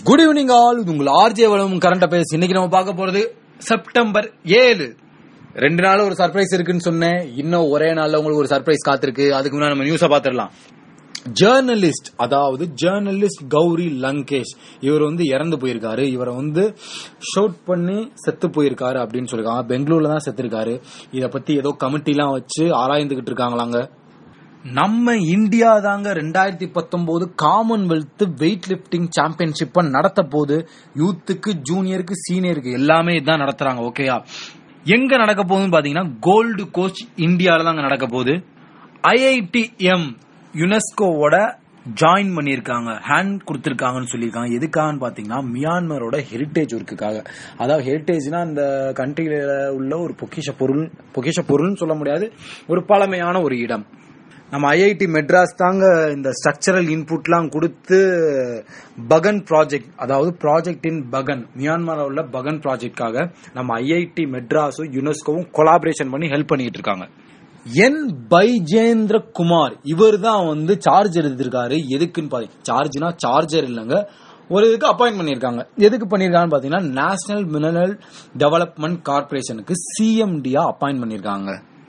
good evening all இது உங்கள் RJ வளம் கரண்ட் அஃபேர்ஸ் இன்னைக்கு நம்ம பார்க்க போறது செப்டம்பர் ஏழு ரெண்டு நாள் ஒரு சர்ப்ரைஸ் இருக்குன்னு சொன்னேன் இன்னும் ஒரே நாள்ல உங்களுக்கு ஒரு சர்ப்ரைஸ் காத்திருக்கு அதுக்கு முன்னாடி நம்ம நியூஸை பார்த்துடலாம் ஜேர்னலிஸ்ட் அதாவது ஜேர்னலிஸ்ட் கௌரி லங்கேஷ் இவர் வந்து இறந்து போயிருக்காரு இவரை வந்து ஷூட் பண்ணி செத்து போயிருக்காரு அப்படின்னு சொல்லிருக்காங்க பெங்களூர்ல தான் செத்துருக்காரு இத பத்தி ஏதோ கமிட்டிலாம் வச்சு ஆராய்ந்துகிட்டு இருக்காங்களாங்க நம்ம இந்தியா தாங்க ரெண்டாயிரத்தி பத்தொன்பது காமன்வெல்த் வெயிட் லிப்டிங் சாம்பியன்ஷிப்பை நடத்த போது யூத்துக்கு ஜூனியருக்கு சீனியருக்கு எல்லாமே இதான் நடத்துறாங்க ஓகேயா எங்க நடக்க போகுதுன்னு பாத்தீங்கன்னா கோல்டு கோச் இந்தியால தாங்க நடக்க போகுது ஐஐடிஎம் யுனெஸ்கோவோட ஜாயின் பண்ணியிருக்காங்க ஹேண்ட் கொடுத்துருக்காங்கன்னு சொல்லியிருக்காங்க எதுக்காகன்னு பார்த்தீங்கன்னா மியான்மரோட ஹெரிட்டேஜ் ஒர்க்குக்காக அதாவது ஹெரிட்டேஜ்னா அந்த கண்ட்ரியில உள்ள ஒரு பொக்கிஷ பொருள் பொக்கிஷ பொருள்னு சொல்ல முடியாது ஒரு பழமையான ஒரு இடம் நம்ம ஐஐடி மெட்ராஸ் தாங்க இந்த ஸ்ட்ரக்சரல் இன்புட்லாம் கொடுத்து பகன் ப்ராஜெக்ட் அதாவது ப்ராஜெக்ட் இன் பகன் மியான்மரில் உள்ள பகன் ப்ராஜெக்ட்காக நம்ம ஐஐடி மெட்ராஸும் யுனெஸ்கோவும் கொலாபரேஷன் பண்ணி ஹெல்ப் பண்ணிட்டு இருக்காங்க என் பைஜேந்திர குமார் இவர் தான் வந்து சார்ஜ் எடுத்திருக்காரு எதுக்குன்னு பாத்தீங்க சார்ஜ்னா சார்ஜர் இல்லைங்க ஒரு இதுக்கு அப்பாயின்ட் பண்ணியிருக்காங்க எதுக்கு பண்ணியிருக்காங்கன்னு பாத்தீங்கன்னா நேஷனல் மினரல் டெவலப்மெண்ட் கார்பரேஷனுக்கு சிஎம்டியா அப்பாயின்ட் பண்ணியிருக்காங்க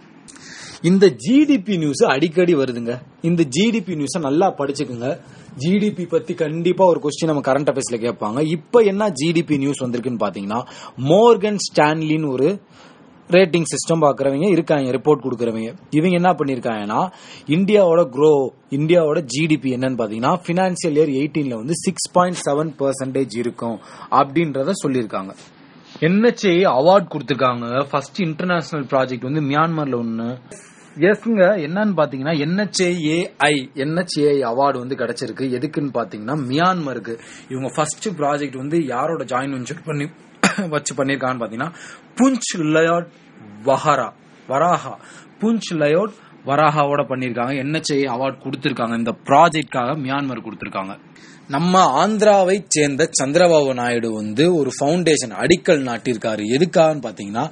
இந்த ஜிடிபி நியூஸ் அடிக்கடி வருதுங்க இந்த ஜிடிபி நியூஸை நல்லா படிச்சுக்குங்க ஜிடிபி பத்தி கண்டிப்பா ஒரு கொஸ்டின் நம்ம கரண்ட் அஃபேர்ஸ்ல கேட்பாங்க இப்போ என்ன ஜிடிபி நியூஸ் வந்திருக்குன்னு பாத்தீங்கன்னா மோர்கன் ஸ்டான்லின்னு ஒரு ரேட்டிங் சிஸ்டம் பாக்குறவங்க இருக்காங்க ரிப்போர்ட் கொடுக்கறவங்க இவங்க என்ன பண்ணிருக்காங்கன்னா இந்தியாவோட க்ரோ இந்தியாவோட ஜிடிபி என்னன்னு பாத்தீங்கன்னா பினான்சியல் இயர் எயிட்டீன்ல வந்து சிக்ஸ் பாயிண்ட் செவன் பெர்சன்டேஜ் இருக்கும் அப்படின்றத சொல்லியிருக்காங்க என்ஹெச்ஏ அவார்ட் கொடுத்திருக்காங்க ஃபர்ஸ்ட் இன்டர்நேஷனல் ப்ராஜெக்ட் வந்து மியான்மர்ல ஒன்னு எஸ்ங்க என்னன்னு பாத்தீங்கன்னா என்ஹெச்ஏஐ என்ஹெச்ஏஐ அவார்டு வந்து கிடைச்சிருக்கு எதுக்குன்னு பாத்தீங்கன்னா மியான்மருக்கு இவங்க ஃபர்ஸ்ட் ப்ராஜெக்ட் வந்து யாரோட ஜாயின் வெஞ்சர் பண்ணி வச்சு பண்ணிருக்காங்கன்னு பாத்தீங்கன்னா புஞ்ச் லயோட் வஹரா வராஹா புஞ்ச் லயோட் வராஹாவோட பண்ணிருக்காங்க என்ஹெச்ஐ அவார்ட் கொடுத்திருக்காங்க இந்த ப்ராஜெக்ட்காக மியான்மர் கொடுத்திருக்காங்க நம்ம ஆந்திராவை சேர்ந்த சந்திரபாபு நாயுடு வந்து ஒரு ஃபவுண்டேஷன் அடிக்கல் நாட்டியிருக்காரு எதுக்காகன்னு பாத்தீங்கன்னா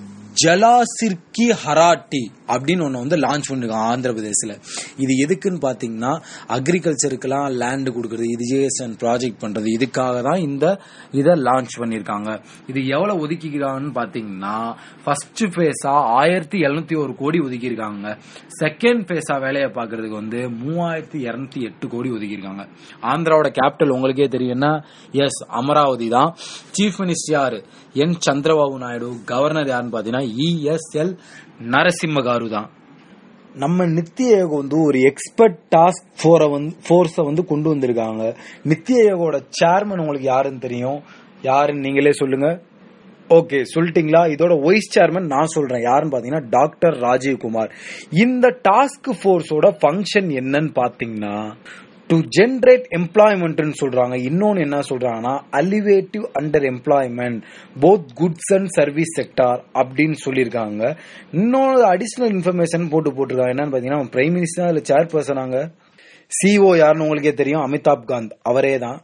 ஜலாசிர்கி ஹராட்டி அப்படின்னு ஒன்று வந்து லான்ச் பண்ணிருக்காங்க ஆந்திர பிரதேசில் இது எதுக்குன்னு பார்த்தீங்கன்னா அக்ரிகல்ச்சருக்கெல்லாம் லேண்டு கொடுக்குறது இரிகேஷன் ப்ராஜெக்ட் பண்ணுறது இதுக்காக தான் இந்த இதை லான்ச் பண்ணியிருக்காங்க இது எவ்வளோ ஒதுக்கிக்கிறாங்கன்னு பார்த்தீங்கன்னா ஃபர்ஸ்ட் ஃபேஸா ஆயிரத்தி எழுநூத்தி ஒரு கோடி ஒதுக்கியிருக்காங்க செகண்ட் ஃபேஸா வேலையை பார்க்கறதுக்கு வந்து மூவாயிரத்தி இரநூத்தி எட்டு கோடி ஒதுக்கியிருக்காங்க ஆந்திராவோட கேபிட்டல் உங்களுக்கே தெரியும்னா எஸ் அமராவதி தான் சீஃப் மினிஸ்டர் யாரு என் சந்திரபாபு நாயுடு கவர்னர் யாருன்னு பார்த்தீங்கன்னா இஎஸ்எல் நரசிம்ம காரு தான் நம்ம நித்தி ஆயோக் வந்து ஒரு எக்ஸ்பர்ட் டாஸ்க் ஃபோரை வந்து ஃபோர்ஸை வந்து கொண்டு வந்திருக்காங்க நித்தி ஆயோகோட சேர்மன் உங்களுக்கு யாருன்னு தெரியும் யாருன்னு நீங்களே சொல்லுங்க ஓகே சொல்லிட்டீங்களா இதோட வைஸ் சேர்மன் நான் சொல்றேன் யாருன்னு பாத்தீங்கன்னா டாக்டர் ராஜீவ் குமார் இந்த டாஸ்க் ஃபோர்ஸோட ஃபங்க்ஷன் என்னன்னு பாத்தீங்கன்னா டு ஜென்ரேட் எம்ப்ளாய்மெண்ட்னு சொல்றாங்க இன்னொன்னு என்ன சொல்றாங்கன்னா alleviative underemployment both goods and service sector அப்படின்னு சொல்லியிருக்காங்க இன்னொரு அடிஷனல் இன்ஃபர்மேஷன் போட்டு போட்டிருக்காங்க என்னன்னு பாத்தீங்கன்னா பிரைம் மினிஸ்டர் இல்ல சேர்பர்சனாங்க சிஓ யாருன்னு உங்களுக்கே தெரியும் அமிதாப் காந்த் அவரே தான்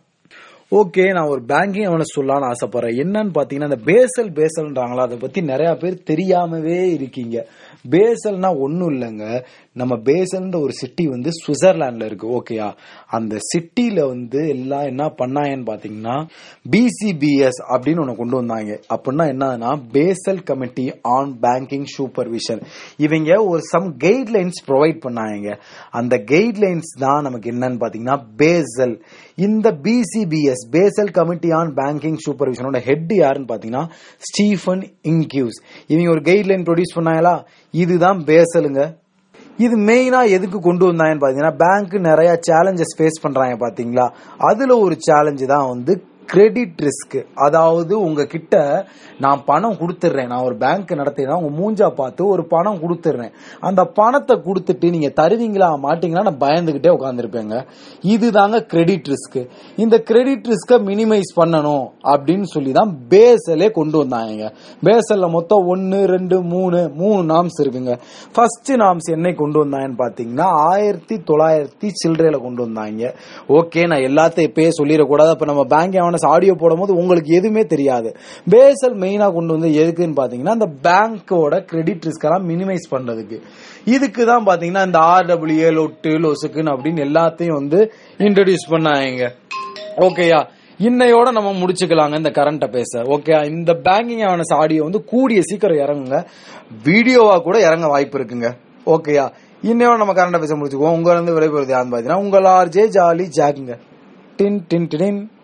ஓகே நான் ஒரு பேங்கிங் அவனை சொல்லலாம்னு ஆசைப்படுறேன் என்னன்னு பாத்தீங்கன்னா இந்த பேசல் பேசல்ன்றாங்களா அதை பத்தி நிறைய பேர் தெரியாமவே இருக்கீங்க பேசல்னா ஒன்றும் இல்லைங்க நம்ம பேசல்ன்ற ஒரு சிட்டி வந்து சுவிட்சர்லாண்ட்ல இருக்கு ஓகேயா அந்த சிட்டில வந்து எல்லாம் என்ன பண்ணாங்கன்னு பாத்தீங்கன்னா பிசிபிஎஸ் அப்படின்னு ஒன்று கொண்டு வந்தாங்க அப்படின்னா என்னன்னா Basel Committee on Banking Supervision இவங்க ஒரு சம் கைட்லைன்ஸ் ப்ரொவைட் பண்ணாங்க அந்த கைட்லைன்ஸ் தான் நமக்கு என்னன்னு பாத்தீங்கன்னா பேசல் இந்த BCBS Basel Committee on Banking சூப்பர்விஷனோட ஹெட் யாருன்னு பாத்தீங்கன்னா ஸ்டீஃபன் இன்கியூஸ் இவங்க ஒரு கைட்லைன் ப்ரொடியூஸ் பண்ணாங்களா இதுதான் பேசலுங்க இது மெயினா எதுக்கு கொண்டு வந்தாங்கன்னு பாத்தீங்கன்னா பேங்க் நிறைய சேலஞ்சஸ் ஃபேஸ் பண்றாங்க பாத்தீங்களா அதுல ஒரு சேலஞ்சு தான் வந்து கிரெடிட் ரிஸ்க் அதாவது உங்ககிட்ட நான் பணம் கொடுத்துட்றேன் நான் ஒரு பேங்க் நடத்தினா உங்க மூஞ்சா பார்த்து ஒரு பணம் கொடுத்துட்றேன் அந்த பணத்தை கொடுத்துட்டு நீங்க தருவீங்களா மாட்டீங்களா நான் பயந்துகிட்டே உட்காந்துருப்பேங்க இதுதாங்க கிரெடிட் ரிஸ்க் இந்த கிரெடிட் ரிஸ்கை மினிமைஸ் பண்ணணும் அப்படின்னு சொல்லி தான் பேசலே கொண்டு வந்தாங்க பேசல்ல மொத்தம் ஒன்னு ரெண்டு மூணு மூணு நாம்ஸ் இருக்குங்க ஃபர்ஸ்ட் நாம்ஸ் என்னை கொண்டு வந்தாங்கன்னு பாத்தீங்கன்னா ஆயிரத்தி தொள்ளாயிரத்தி சில்லறையில கொண்டு வந்தாங்க ஓகே நான் எல்லாத்தையும் இப்பயே சொல்லிடக்கூடாது அப்ப நம்ம பேங்க் அவனஸ் ஆடியோ போடும்போது உங்களுக்கு எதுவுமே தெரியாது பேசல் மெயினா கொண்டு வந்து எதுக்குன்னு பாத்தீங்கன்னா அந்த பேங்கோட கிரெடிட் ரிஸ்க் எல்லாம் மினிமைஸ் பண்றதுக்கு இதுக்கு தான் பாத்தீங்கன்னா இந்த ஆர்டபிள்யூஏ லொட்டு லொசுக்குன்னு அப்படின்னு எல்லாத்தையும் வந்து இன்ட்ரடியூஸ் பண்ணாங்க ஓகேயா இன்னையோட நம்ம முடிச்சுக்கலாங்க இந்த கரண்ட் பேச ஓகே இந்த பேங்கிங் அவேர்னஸ் ஆடியோ வந்து கூடிய சீக்கிரம் இறங்குங்க வீடியோவா கூட இறங்க வாய்ப்பு இருக்குங்க ஓகேயா இன்னையோட நம்ம கரண்ட் பேச முடிச்சுக்குவோம் உங்க இருந்து விடைபெறுது யாருன்னு பாத்தீங்கன்னா உங்கள் ஆர்ஜே ஜாலி ஜாக்குங்க டின் டின் டின்